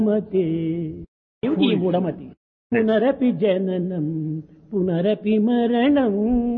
మతే ఏమిటి ఈ మూఢమతి పునరపి జననం పునరపి మరణం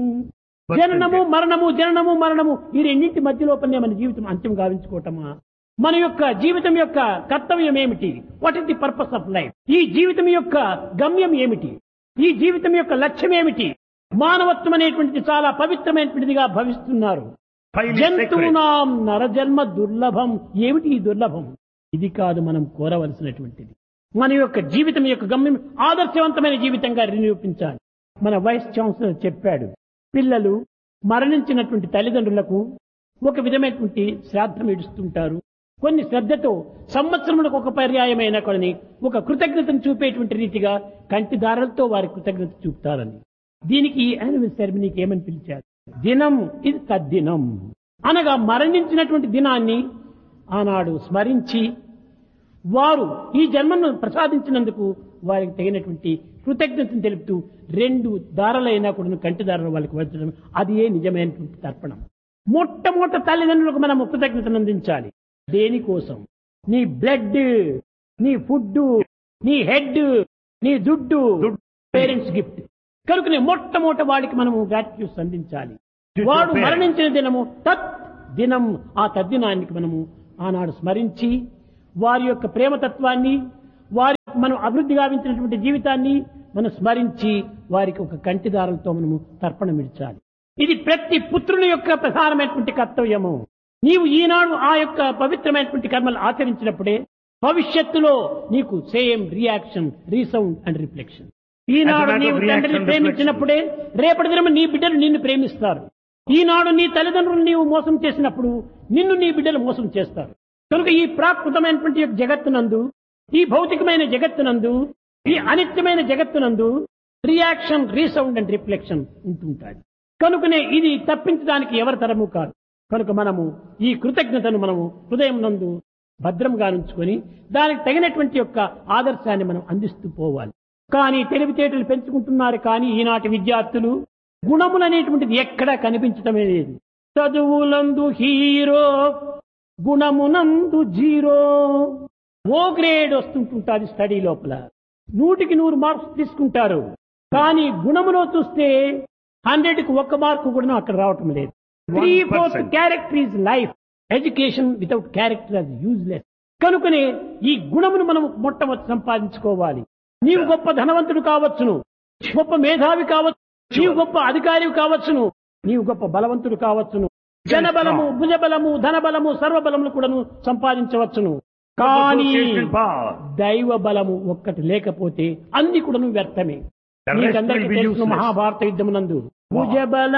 జననము మరణము జననము మరణము ఈ రెండింటి మధ్య లోపలనే మన జీవితం అంత్యం గావించుకోవటమా మన యొక్క జీవితం యొక్క కర్తవ్యం ఏమిటి what is the purpose of life ఈ జీవితం యొక్క గమ్యం ఏమిటి ఈ జీవితం యొక్క లక్ష్యం ఏమిటి మానవత్వం అనేటువంటిది చాలా పవిత్రమైనటువంటిదిగా భావిస్తున్నారు Highly sacred. జంతువునాం నరజన్మ దుర్లభం ఏమిటి ఈ దుర్లభం ఇది కాదు మనం కోరవలసినటువంటిది మన యొక్క జీవితం యొక్క గమ్యం ఆదర్శవంతమైన జీవితంగా నిరూపించాలి మన వైస్ ఛాన్సలర్ చెప్పాడు పిల్లలు మరణించినటువంటి తల్లిదండ్రులకు ఒక విధమైనటువంటి శ్రాద్ధం ఇడుస్తుంటారు కొన్ని శ్రద్ధతో సంవత్సరములకు ఒక పర్యాయమైన కొన్ని ఒక కృతజ్ఞతను చూపేటువంటి రీతిగా కంటి దారాలతో వారి కృతజ్ఞత చూపుతారని దీనికి ఈ యానివల్ సెరమనీకి ఏమని పిలిచారు దినం ఇది తద్దినం అనగా మరణించినటువంటి దినాన్ని ఆనాడు స్మరించి వారు ఈ జన్మను ప్రసాదించినందుకు వారికి తగినటువంటి కృతజ్ఞతను తెలుపుతూ రెండు దారాలైనా కూడా కంటి దారాలు వాళ్ళకి వచ్చడం అది ఏ నిజమైనటువంటి తర్పణం మొట్టమొదట తల్లిదండ్రులకు మనం కృతజ్ఞతను అందించాలి దేనికోసం నీ బ్లడ్ నీ ఫుడ్ నీ హెడ్ నీ దుడ్డు దుడ్డు. పేరెంట్స్ గిఫ్ట్ కనుకనే మొట్టమొదట వాడికి మనము గ్రాటిట్యూడ్స్ అందించాలి Duty వాడు of parents. మరణించిన దినము తత్ దినం ఆ తద్దినానికి మనము ఆనాడు స్మరించి వారి యొక్క ప్రేమతత్వాన్ని వారి మనం అభివృద్ధి గావించినటువంటి జీవితాన్ని మనం స్మరించి వారికి ఒక కంటిదారులతో మనము తర్పణమిడ్చాలి ఇది ప్రతి పుత్రుని యొక్క ప్రధానమైనటువంటి కర్తవ్యము నీవు ఈనాడు ఆ యొక్క పవిత్రమైనటువంటి కర్మలు ఆచరించినప్పుడే భవిష్యత్తులో నీకు same reaction resound and reflection ఈనాడు matter of నీవు reaction, తండ్రిని reflection. ప్రేమించినప్పుడే రేపటి దినం నీ బిడ్డలు నిన్ను ప్రేమిస్తారు ఈనాడు నీ తల్లిదండ్రులు నీవు మోసం చేసినప్పుడు నిన్ను నీ బిడ్డలు మోసం చేస్తారు కనుక ఈ ప్రాకృతమైనటువంటి యొక్క జగత్తునందు ఈ భౌతికమైన జగత్తునందు ఈ అనిత్యమైన జగత్తునందు రియాక్షన్ రీసౌండ్ అండ్ రిఫ్లెక్షన్ ఉంటుంటాయి కనుకనే ఇది తప్పించడానికి ఎవరి తరము కాదు కనుక మనము ఈ కృతజ్ఞతను మనము హృదయం నందు భద్రంగా ఉంచుకొని దానికి తగినటువంటి యొక్క ఆదర్శాన్ని మనం అందిస్తూ పోవాలి కానీ తెలివితేటలు పెంచుకుంటున్నారు కానీ ఈనాటి విద్యార్థులు గుణములనేటువంటిది ఎక్కడా కనిపించటమే లేదు చదువులందు హీరో గుణమునందు జీరో ఓ గ్రేడ్ వస్తుంటుంటుంది స్టడీ లోపల నూటికి నూరు మార్క్స్ తీసుకుంటారు కానీ గుణములో చూస్తే హండ్రెడ్ కి ఒక్క మార్కు కూడా అక్కడ రావటం లేదు three fourth 1%. Character is life education without character అది యూజ్లెస్ కనుకనే ఈ గుణమును మనం మొట్టమొదటి సంపాదించుకోవాలి నీవు గొప్ప ధనవంతుడు కావచ్చును గొప్ప మేధావి కావచ్చు నీవు గొప్ప అధికారి కావచ్చును నీవు గొప్ప బలవంతుడు కావచ్చును జనబలము భుజబలము ధనబలము సర్వబలములు కూడాను సంపాదించవచ్చును కానీ Association power. దైవ బలము ఒక్కటి లేకపోతే అన్ని కూడాను వ్యర్థమే The rest will మీకందరికీ be తెలుసు useless. మహాభారత యుద్ధమునందు భుజబల